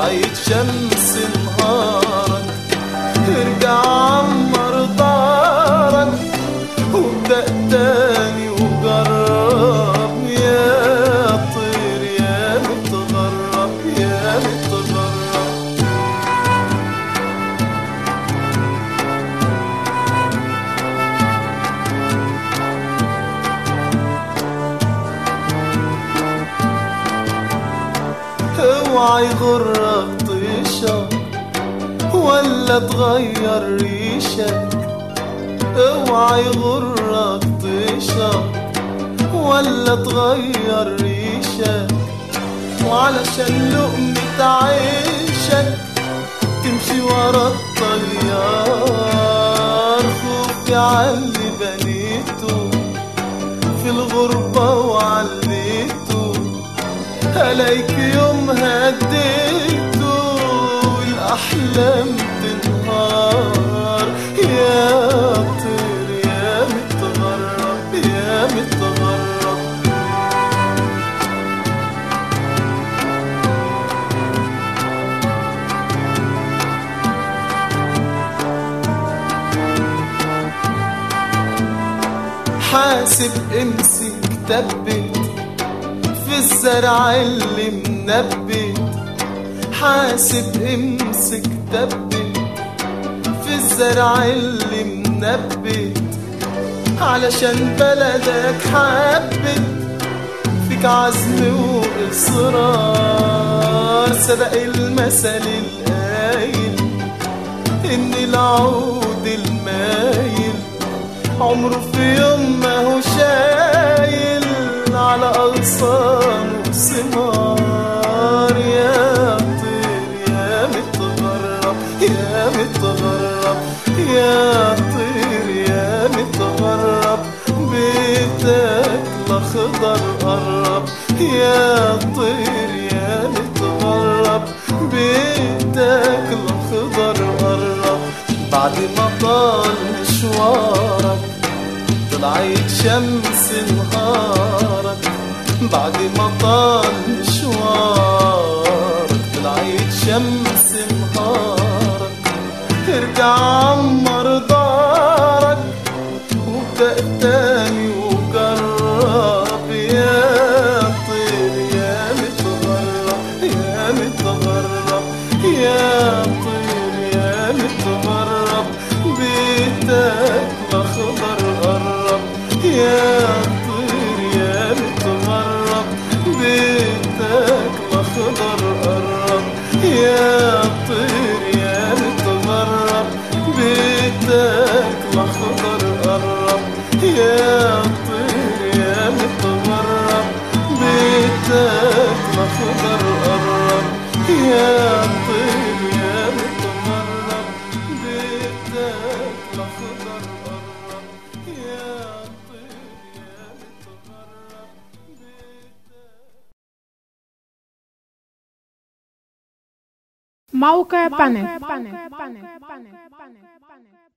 طلعت شمس نهارك ارجع عمر دارك وابدأ تاني وجرب يا طير يا متغرب يا متغرب اوعى يغرك طيشك ولا تغير ريشك اوعى يغرك طيشك ولا تغير ريشك وعلشان لقمة عيشك تمشي ورا الطيار خوفي عاللي بنيته في الغربة وعليته عليك يوم هديته الأحلام تنهار يا طير يا متغرب يا متغرب حاسب امسك تبت في الزرع اللي منبت حاسب امسك تبت في الزرع اللي منبت علشان بلدك حبت فيك عزم وإصرار صدق المثل القايل إن العود المايل عمره في يوم ما هو شايل على أغصان وثمار يا طير يا متغرب يا متغرب يا طير يا متغرب بيتك الأخضر قرب يا طير يا متغرب بيتك الأخضر قرب بعد ما طال مشوارك طلعت شمس نهارك بعد ما طال مشوارك طلعت شمس نهارك ارجع عمر دارك وابدأ تاني وجرب يا طير يا متغرب يا متغرب يا طير يا متغرب بيتك الأخضر قرب يا طير يا متغرب بيتك الأخضر قرب يا طير يا متغرب بيتك الأخضر قرب يا طير يا متغرب بيتك الأخضر قرب يا طير يا متغرب بيتك الأخضر قرب يا طير يا متغرب بيتك موقع بانل